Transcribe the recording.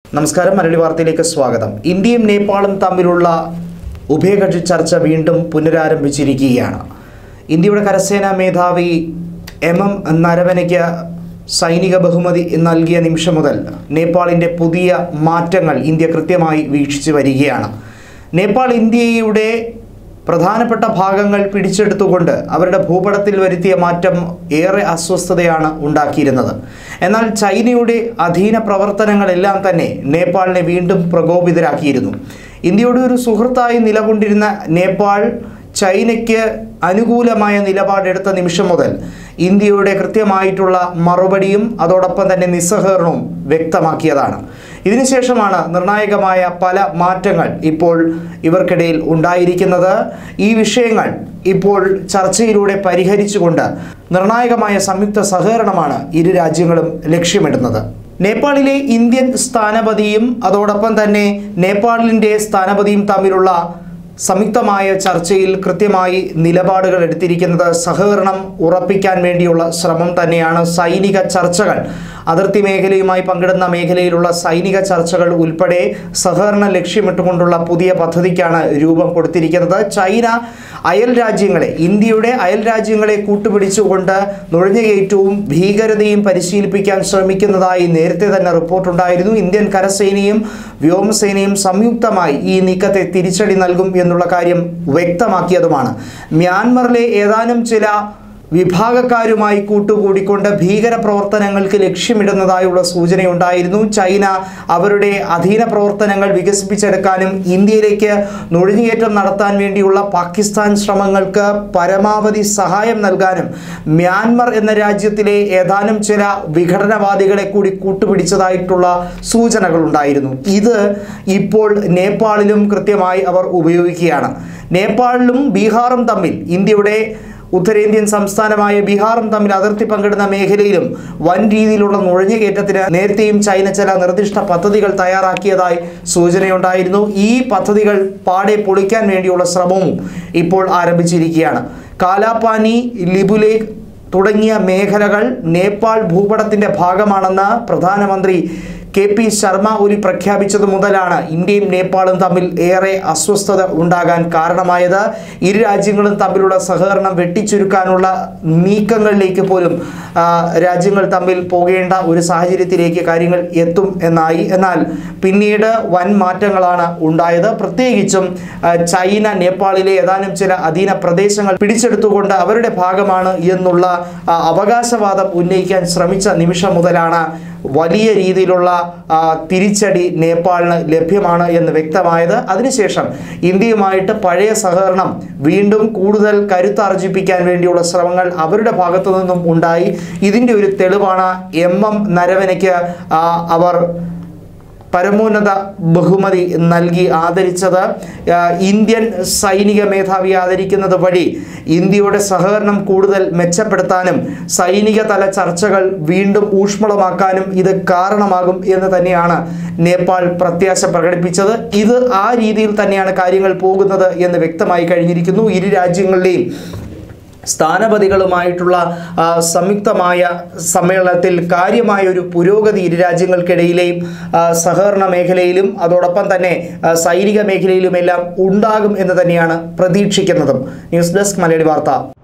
നമസ്കാരം മലയാളി വാർത്തയിലേക്ക് സ്വാഗതം ഇന്ത്യയും നേപ്പാളും തമ്മിലുള്ള ഉഭയകക്ഷി ചർച്ച വീണ്ടും പുനരാരംഭിച്ചിരിക്കുകയാണ് ഇന്ത്യയുടെ കരസേനാ മേധാവി എം എം നരവനയ്ക്ക് സൈനിക ബഹുമതി നൽകിയ നിമിഷം മുതൽ നേപ്പാളിൻ്റെ പുതിയ മാറ്റങ്ങൾ ഇന്ത്യ കൃത്യമായി വീക്ഷിച്ചു വരികയാണ് നേപ്പാൾ ഇന്ത്യയുടെ പ്രധാനപ്പെട്ട ഭാഗങ്ങൾ പിടിച്ചെടുത്തുകൊണ്ട് അവരുടെ ഭൂപടത്തിൽ വരുത്തിയ മാറ്റം ഏറെ അസ്വസ്ഥതയാണ് ഉണ്ടാക്കിയിരുന്നത് എന്നാൽ ചൈനയുടെ അധീന പ്രവർത്തനങ്ങളെല്ലാം തന്നെ നേപ്പാളിനെ വീണ്ടും പ്രകോപിതരാക്കിയിരുന്നു ഇന്ത്യയുടെ ഒരു സുഹൃത്തായി നിലകൊണ്ടിരുന്ന നേപ്പാൾ ചൈനയ്ക്ക് അനുകൂലമായ നിലപാടെടുത്ത നിമിഷം മുതൽ ഇന്ത്യയുടെ കൃത്യമായിട്ടുള്ള മറുപടിയും അതോടൊപ്പം തന്നെ നിസ്സഹകരണവും വ്യക്തമാക്കിയതാണ് ഇതിനുശേഷമാണ് നിർണായകമായ പല മാറ്റങ്ങൾ ഇപ്പോൾ ഇവർക്കിടയിൽ ഉണ്ടായിരിക്കുന്നത് ഈ വിഷയങ്ങൾ ഇപ്പോൾ ചർച്ചയിലൂടെ പരിഹരിച്ചുകൊണ്ട് നിർണായകമായ സംയുക്ത സഹകരണമാണ് ഇരു രാജ്യങ്ങളും ലക്ഷ്യമിടുന്നത് നേപ്പാളിലെ ഇന്ത്യൻ സ്ഥാനപതിയും അതോടൊപ്പം തന്നെ നേപ്പാളിൻ്റെ സ്ഥാനപതിയും തമ്മിലുള്ള സംയുക്തമായ ചർച്ചയിൽ കൃത്യമായി നിലപാടുകൾ എടുത്തിരിക്കുന്നത് സഹകരണം ഉറപ്പിക്കാൻ വേണ്ടിയുള്ള ശ്രമം തന്നെയാണ് സൈനിക ചർച്ചകൾ അതിർത്തി മേഖലയുമായി പങ്കിടുന്ന മേഖലയിലുള്ള സൈനിക ചർച്ചകൾ ഉൾപ്പെടെ സഹകരണം ലക്ഷ്യമിട്ടുകൊണ്ടുള്ള പുതിയ പദ്ധതിക്കാണ് രൂപം കൊടുത്തിരിക്കുന്നത് ചൈന അയൽ രാജ്യങ്ങളെ ഇന്ത്യയുടെ അയൽ രാജ്യങ്ങളെ കൂട്ടുപിടിച്ചുകൊണ്ട് നുഴഞ്ഞുകയറ്റവും ഭീകരതയും പരിശീലിപ്പിക്കാൻ ശ്രമിക്കുന്നതായി നേരത്തെ തന്നെ റിപ്പോർട്ടുണ്ടായിരുന്നു ഇന്ത്യൻ കരസേനയും വ്യോമസേനയും സംയുക്തമായി ഈ നീക്കത്തെ തിരിച്ചടി നൽകും എന്നുള്ള കാര്യം വ്യക്തമാക്കിയതുമാണ് മ്യാൻമറിലെ ഏതാനും ചില വിഭാഗക്കാരുമായി കൂട്ടുകൂടിക്കൊണ്ട് ഭീകര പ്രവർത്തനങ്ങൾക്ക് ലക്ഷ്യമിടുന്നതായുള്ള സൂചനയുണ്ടായിരുന്നു ചൈന അവരുടെ അധീന പ്രവർത്തനങ്ങൾ വികസിപ്പിച്ചെടുക്കാനും ഇന്ത്യയിലേക്ക് നുഴഞ്ഞുകയറ്റം നടത്താൻ വേണ്ടിയുള്ള പാകിസ്ഥാൻ ശ്രമങ്ങൾക്ക് പരമാവധി സഹായം നൽകാനും മ്യാൻമർ എന്ന രാജ്യത്തിലെ ഏതാനും ചില വിഘടനവാദികളെ കൂടി കൂട്ടുപിടിച്ചതായിട്ടുള്ള സൂചനകളുണ്ടായിരുന്നു ഇത് ഇപ്പോൾ നേപ്പാളിലും കൃത്യമായി അവർ ഉപയോഗിക്കുകയാണ് നേപ്പാളിലും ബീഹാറും തമ്മിൽ ഇന്ത്യയുടെ ഉത്തരേന്ത്യൻ സംസ്ഥാനമായ ബീഹാറും തമ്മിൽ അതിർത്തി പങ്കിടുന്ന മേഖലയിലും വൻ രീതിയിലുള്ള നുഴഞ്ഞുകയറ്റത്തിന് നേരത്തെയും ചൈന ചില നിർദ്ദിഷ്ട പദ്ധതികൾ തയ്യാറാക്കിയതായി സൂചനയുണ്ടായിരുന്നു ഈ പദ്ധതികൾ പാടെ പൊളിക്കാൻ വേണ്ടിയുള്ള ശ്രമവും ഇപ്പോൾ ആരംഭിച്ചിരിക്കുകയാണ് കാലാപാനി ലിബുലേഖ് തുടങ്ങിയ മേഖലകൾ നേപ്പാൾ ഭൂപടത്തിൻ്റെ ഭാഗമാണെന്ന് പ്രധാനമന്ത്രി കെ പി ശർമ്മ ഒലി പ്രഖ്യാപിച്ചത് മുതലാണ് ഇന്ത്യയും നേപ്പാളും തമ്മിൽ ഏറെ അസ്വസ്ഥത ഉണ്ടാകാൻ കാരണമായത് ഇരു രാജ്യങ്ങളും തമ്മിലുള്ള സഹകരണം വെട്ടിച്ചുരുക്കാനുള്ള നീക്കങ്ങളിലേക്ക് പോലും ആ, രാജ്യങ്ങൾ തമ്മിൽ പോകേണ്ട ഒരു സാഹചര്യത്തിലേക്ക് കാര്യങ്ങൾ എത്തും എന്നായി എന്നാൽ പിന്നീട് വൻ മാറ്റങ്ങളാണ് ഉണ്ടായത് പ്രത്യേകിച്ചും ആ, ചൈന നേപ്പാളിലെ ഏതാനും ചില അധീന പ്രദേശങ്ങൾ പിടിച്ചെടുത്തുകൊണ്ട് അവരുടെ ഭാഗമാണ് എന്നുള്ള ആ, അവകാശവാദം ഉന്നയിക്കാൻ ശ്രമിച്ച നിമിഷം മുതലാണ് വലിയ രീതിയിലുള്ള ആ, തിരിച്ചടി നേപ്പാളിന് ലഭ്യമാണ് എന്ന് വ്യക്തമായത് അതിനുശേഷം ഇന്ത്യയുമായിട്ട് പഴയ സഹകരണം വീണ്ടും കൂടുതൽ കരുത്താർജിപ്പിക്കാൻ വേണ്ടിയുള്ള ശ്രമങ്ങൾ അവരുടെ ഭാഗത്തു നിന്നും ഉണ്ടായി ഇതിൻ്റെ ഒരു തെളിവാണ് എം എം നരവനയ്ക്ക് ആ, അവർ പരമോന്നത ബഹുമതി നൽകി ആദരിച്ചത് ആ, ഇന്ത്യൻ സൈനിക മേധാവി ആദരിക്കുന്നത് വഴി ഇന്ത്യയുടെ സഹകരണം കൂടുതൽ മെച്ചപ്പെടുത്താനും സൈനിക തല ചർച്ചകൾ വീണ്ടും ഊഷ്മളമാക്കാനും ഇത് കാരണമാകും എന്ന് തന്നെയാണ് നേപ്പാൾ പ്രത്യാശ പ്രകടിപ്പിച്ചത് ഇത് ആ രീതിയിൽ തന്നെയാണ് കാര്യങ്ങൾ പോകുന്നത് എന്ന് വ്യക്തമായി കഴിഞ്ഞിരിക്കുന്നു ഇരു രാജ്യങ്ങളുടെയും സ്ഥാനപതികളുമായിട്ടുള്ള ആ, സംയുക്തമായ സമ്മേളനത്തിൽ കാര്യമായ ഒരു പുരോഗതി ഇരു രാജ്യങ്ങൾക്കിടയിലെയും ആ, സഹകരണ മേഖലയിലും അതോടൊപ്പം തന്നെ ആ, സൈനിക മേഖലയിലുമെല്ലാം ഉണ്ടാകും എന്ന് തന്നെയാണ് പ്രതീക്ഷിക്കുന്നതും ന്യൂസ് ഡെസ്ക് മലയാളി വാർത്ത